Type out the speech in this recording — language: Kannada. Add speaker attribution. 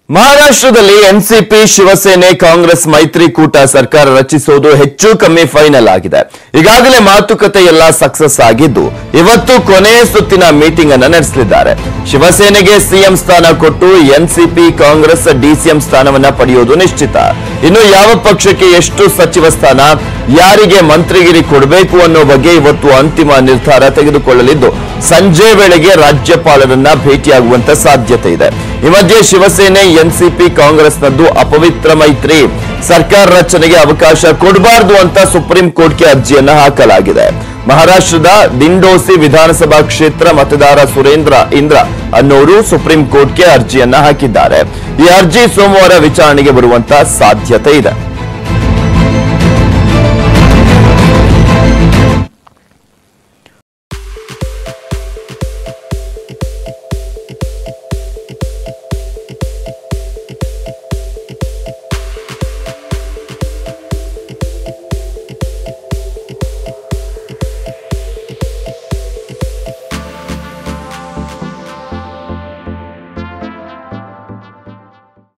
Speaker 1: ಮಹಾರಾಷ್ಟ್ರದಲ್ಲಿ ಎನ್ಸಿಪಿ ಶಿವಸೇನೆ ಕಾಂಗ್ರೆಸ್ ಮೈತ್ರಿಕೂಟ ಸರ್ಕಾರ ರಚಿಸುವುದು ಹೆಚ್ಚು ಕಮ್ಮಿ ಫೈನಲ್ ಆಗಿದೆ ಈಗಾಗಲೇ ಮಾತುಕತೆ ಎಲ್ಲ ಸಕ್ಸಸ್ ಆಗಿದ್ದು ಇವತ್ತು ಕೊನೆಯ ಸುತ್ತಿನ ಮೀಟಿಂಗ್ ಅನ್ನು ನಡೆಸಲಿದ್ದಾರೆ ಶಿವಸೇನೆಗೆ ಸಿಎಂ ಸ್ಥಾನ ಕೊಟ್ಟು ಎನ್ಸಿಪಿ ಕಾಂಗ್ರೆಸ್ ಡಿಸಿಎಂ ಸ್ಥಾನವನ್ನ ಪಡೆಯುವುದು ನಿಶ್ಚಿತ ಇನ್ನು ಯಾವ ಪಕ್ಷಕ್ಕೆ ಎಷ್ಟು ಸಚಿವ ಸ್ಥಾನ ಯಾರಿಗೆ ಮಂತ್ರಿಗಿರಿ ಕೊಡಬೇಕು ಅನ್ನೋ ಬಗ್ಗೆ ಇವತ್ತು ಅಂತಿಮ ನಿರ್ಧಾರ ತೆಗೆದುಕೊಳ್ಳಲಿದ್ದು ಸಂಜೆ ವೇಳೆಗೆ ರಾಜ್ಯಪಾಲರನ್ನ ಭೇಟಿಯಾಗುವಂತ ಸಾಧ್ಯತೆ ಇದೆ ಈ ಮಧ್ಯೆ ಶಿವಸೇನೆ ಎನ್ಸಿಪಿ ಕಾಂಗ್ರೆಸ್ನದ್ದು ಅಪವಿತ್ರ ಮೈತ್ರಿ ಸರ್ಕಾರ ರಚನೆಗೆ ಅವಕಾಶ ಕೊಡಬಾರದು ಅಂತ ಸುಪ್ರೀಂ ಕೋರ್ಟ್ಗೆ ಅರ್ಜಿಯನ್ನ ಹಾಕಲಾಗಿದೆ ಮಹಾರಾಷ್ಟ್ರದ ದಿಂಡೋಸಿ ವಿಧಾನಸಭಾ ಕ್ಷೇತ್ರ ಮತದಾರ ಸುರೇಂದ್ರ ಇಂದ್ರ ಅನ್ನೋರು ಸುಪ್ರೀಂ ಕೋರ್ಟ್ಗೆ ಅರ್ಜಿಯನ್ನ ಹಾಕಿದ್ದಾರೆ ಈ ಅರ್ಜಿ ಸೋಮವಾರ ವಿಚಾರಣೆಗೆ ಬರುವಂತ ಸಾಧ್ಯತೆ ಇದೆ